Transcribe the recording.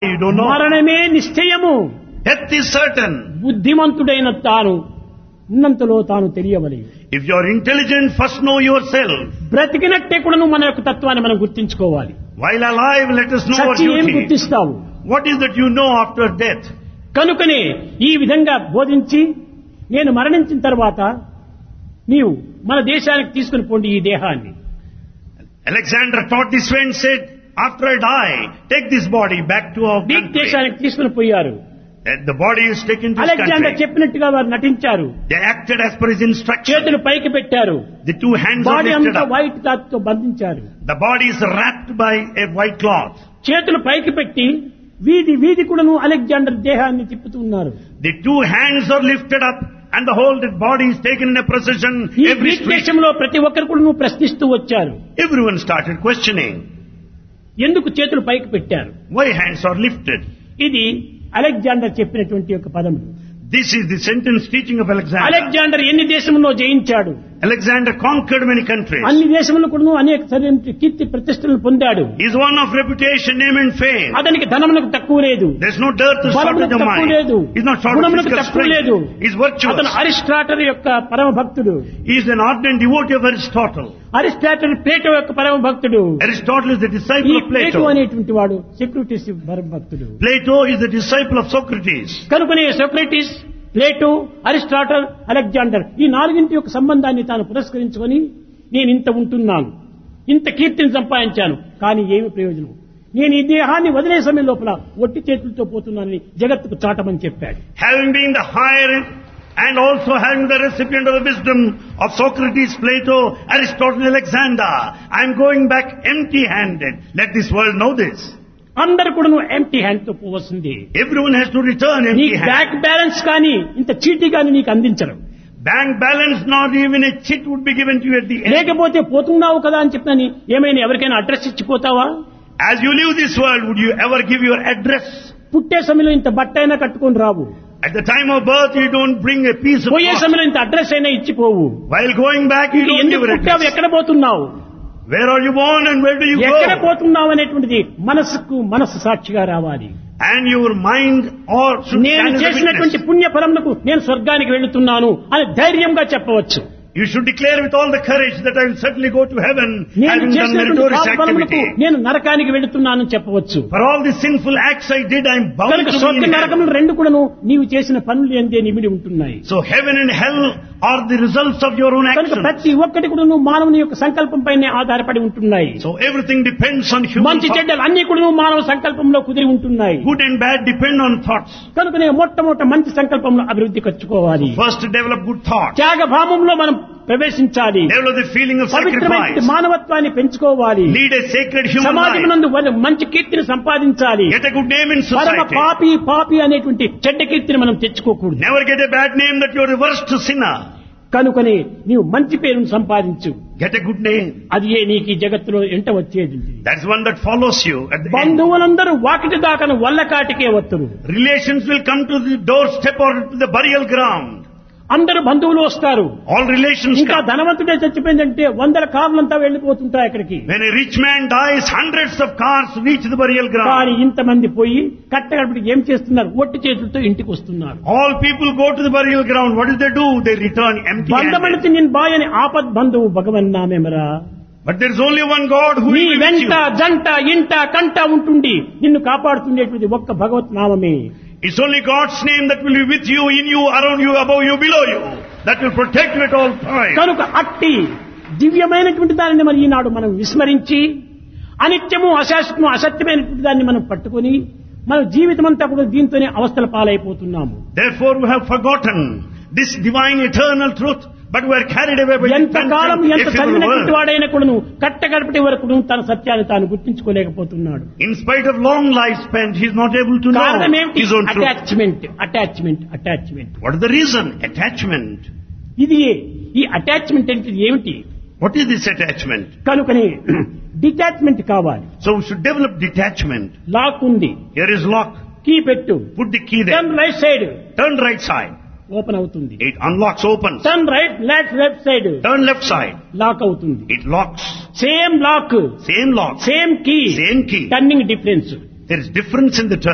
You don't know. మరణమే నిశ్చయము Death is certain. బుద్ధిమంతుడైన తాను ఉన్నంతలో తాను తెలియవలి If you are intelligent, first know yourself. బ్రతికినట్టే కూడాను మన యొక్క తత్వాన్ని మనం గుర్తించుకోవాలి While alive, let us know our సచ్చి ఏం duty. గుర్తిస్తావు What is that you know after death? కనుకనే ఈ విధంగా బోధించి నేను మరణించిన తర్వాత నీవు మన దేశానికి తీసుకుని పోండి ఈ దేహాన్ని Alexander taught this way and said, after I die, take this body back to our Greek country. దేశానికి తీసుకుని పోయారు And the body is taken to his Alexander country. చెప్పినట్టుగా వారు నటించారు They acted as per his instruction. చేతులు పైకి పెట్టారు The two hands are body lifted అంతా up. వైట్ క్లాత్ తో బంధించారు The body is wrapped by a white cloth. చేతులు పైకి పెట్టి వీధి వీధి కూడాను అలెగ్జాండర్ దేహాన్ని తిప్పుతూ ఉన్నారు The two hands are lifted up and the whole dead body is taken in a procession ఈ every గ్రీక్ street. దేశంలో ప్రతి ఒక్కరు కూడా ప్రశ్నిస్తూ వచ్చారు Everyone started questioning ఎందుకు చేతులు పైకి పెట్టారు why hands are lifted. ఇది అలెగ్జాండర్ చెప్పినటువంటి ఒక పదం This is the sentence teaching of Alexander. Alexander ఎన్ని దేశంలో జయించాడు Alexander conquered many countries. అన్ని దేశంలో కూడా అనేక సరైన కీర్తి ప్రతిష్టలు పొందాడు He is one of reputation, name and fame. అతనికి ధనమునకు తక్కువ లేదు There's no dearth or shortage బలమునకు of తక్కువ mind. లేదు He's not short of గుణమునకు physical తక్కువ లేదు strength. He's virtuous. అతను అరిస్టాటల్ యొక్క పరమ భక్తుడు He is an ardent devotee of Aristotle. Aristotle Plato యొక్క పరమ భక్తుడు Aristotle is the ఈ disciple of ప్లేటో Plato. అనేటువంటి వాడు సెక్యూరిటీస్ పరమ భక్తుడు Plato is the disciple of Socrates. కనుకనే సోక్రటీస్ ప్లేటో అరిస్టాటల్ అలెగ్జాండర్ ఈ నాలుగింటి యొక్క సంబంధాన్ని తాను పురస్కరించుకొని నేను ఇంత ఉంటున్నాను ఇంత కీర్తిని సంపాదించాను కానీ ఏమి ప్రయోజనం నేను ఈ దేహాన్ని వదిలే సమయం లోపల ఒట్టి చేతులతో పోతున్నానని జగత్తుకు చాటమని చెప్పాడు Having been the higher and also having the recipient of the wisdom of Socrates, Plato, Aristotle, Alexander, I am going back empty-handed. Let this world know this. అందరు కూడా నువ్వు ఎంటీ హ్యాండ్ తో పోవస్తుంది Everyone has to return నీకు empty-handed. Back balance కానీ ఇంత చీటీ కానీ నీకు అందించరు Bank balance, not even a chit would be given to you at the end. లేకపోతే పోతున్నావు కదా అని చెప్పినని ఏమైనా ఎవరికైనా అడ్రస్ ఇచ్చిపోతావా As you leave this world, would you ever give your address? పుట్టే సమయంలో ఇంత బట్ట అయినా కట్టుకొని రావు At the time of birth, you don't bring a piece of పోయే cloth. సమయంలో ఇంత అడ్రస్ అయినా ఇచ్చిపోవు While going back, you don't ఎందుకు give an పుట్టావు address. ఎక్కడ పోతున్నావు Where are you born and where do you ఎక్కడ go? పోతున్నావు అనేటువంటిది మనసుకు మనసు సాక్షిగా రావాలి And your mind or should నేను stand as a చేసినటువంటి witness. పుణ్య ఫలములకు నేను స్వర్గానికి వెళుతున్నాను అని ధైర్యంగా చెప్పవచ్చు You should declare with all the courage that I will certainly go to heaven నేను having done చేసినటువంటి meritorious పాప ఫలములకు activity. నేను నరకానికి వెళుతున్నానని చెప్పవచ్చు For all the sinful acts I did, I am bound కనుక to be స్వర్గ in heaven. నరకములు రెండు కూడాను నీవు చేసిన పనులు ఎందే నిమిడి ఉంటున్నాయి So heaven and hell are the results of your own కనుక actions. ప్రతి ఒక్కటి కూడా మానవుని యొక్క సంకల్పం పైనే ఆధారపడి ఉంటున్నాయి So everything depends on human మంచి thought. చెడ్డలు అన్ని కూడా మానవ సంకల్పంలో కుదిరి ఉంటున్నాయి Good and bad depend on thoughts. కనుకనే మొట్టమొదట మంచి సంకల్పంలో అభివృద్ధి ఖర్చుకోవాలి First develop good thoughts. త్యాగభావంలో మనం ప్రవేశించాలి Develop the feeling of పవిత్రమైన sacrifice. మానవత్వాన్ని పెంచుకోవాలి Lead a sacred human సమాజం life. నందు వన- మంచి కీర్తిని సంపాదించాలి Get a good name in పరమ society. పాపి పాపి అనేటువంటి చెడ్డ కీర్తిని మనం తెచ్చుకోకూడదు Never get a bad name that you're a worst sinner. కనుకనే నీవు మంచి పేరును సంపాదించు Get a good name. అది ఏ నీకు ఈ జగత్తులో ఎంట వచ్చేది That's one that follows you at the end. బంధువులందరూ Vakiti దాకను వల్లకాటికే వత్తురు Relations will come to the doorstep or to the burial ground. అందరు బంధువులు వస్తారు All relations ఇంకా come. ధనవంతుడే చచ్చిపోయిందంటే వందల కార్లంతా వెళ్ళిపోతుంటాయి అక్కడికి When a rich man dies, hundreds of cars reach the burial ground. కానీ ఇంతమంది పోయి కట్టగడపటి ఏం చేస్తున్నారు ఒట్టి చేతులతో ఇంటికి వస్తున్నారు All people go to the burial ground. What do they do? They return empty handed. బంధమడితే నేను బాయని ఆపద్ బంధువు భగవన్నామెమరా But there is only one God who నీ will be with వెంట you. జంట ఇంట కంట ఉంటుండి నిన్ను కాపాడుతుండేటువంటి ఒక్క భగవత్ నామమే It's only God's name that will be with you, in you, around you, above you, below you. That will protect you at all times. కనుక అట్టి దివ్యమైనటువంటి దానిని మరి ఈనాడు మనం విస్మరించి అనిత్యము అశాశ్వతము అసత్యమైనటువంటి దాన్ని మనం పట్టుకొని మన జీవితం అంతా కూడా దీంతోనే అవస్థల పాలైపోతున్నాము Therefore we have forgotten this divine eternal truth, but we are carried away by the ఎంతకాలం ఎంత ephemeral చదివినటువంటి world. వాడైనా కూడాను కట్టగడపటి వరకు తన సత్యాన్ని తాను గుర్తించుకోలేకపోతున్నాడు In spite of long life spent, he is not able to కారణం know ఏమిటి his own truth. Attachment attachment attachment What is the reason? Attachment. ఇది ఈ అటాచ్మెంట్ అంటే ఏమిటి What is this attachment? కనుకనే డిటాచ్మెంట్ కావాలి So we should develop detachment. Lock ఉంది Here is lock. Key పెట్టు Put the key there. Turn right side Turn right side. Open అవుతుంది It unlocks, opens. Turn right left left side Turn left side. Lock అవుతుంది It locks. Same lock Same lock. Same key Same key. Turning difference There is difference in the turn.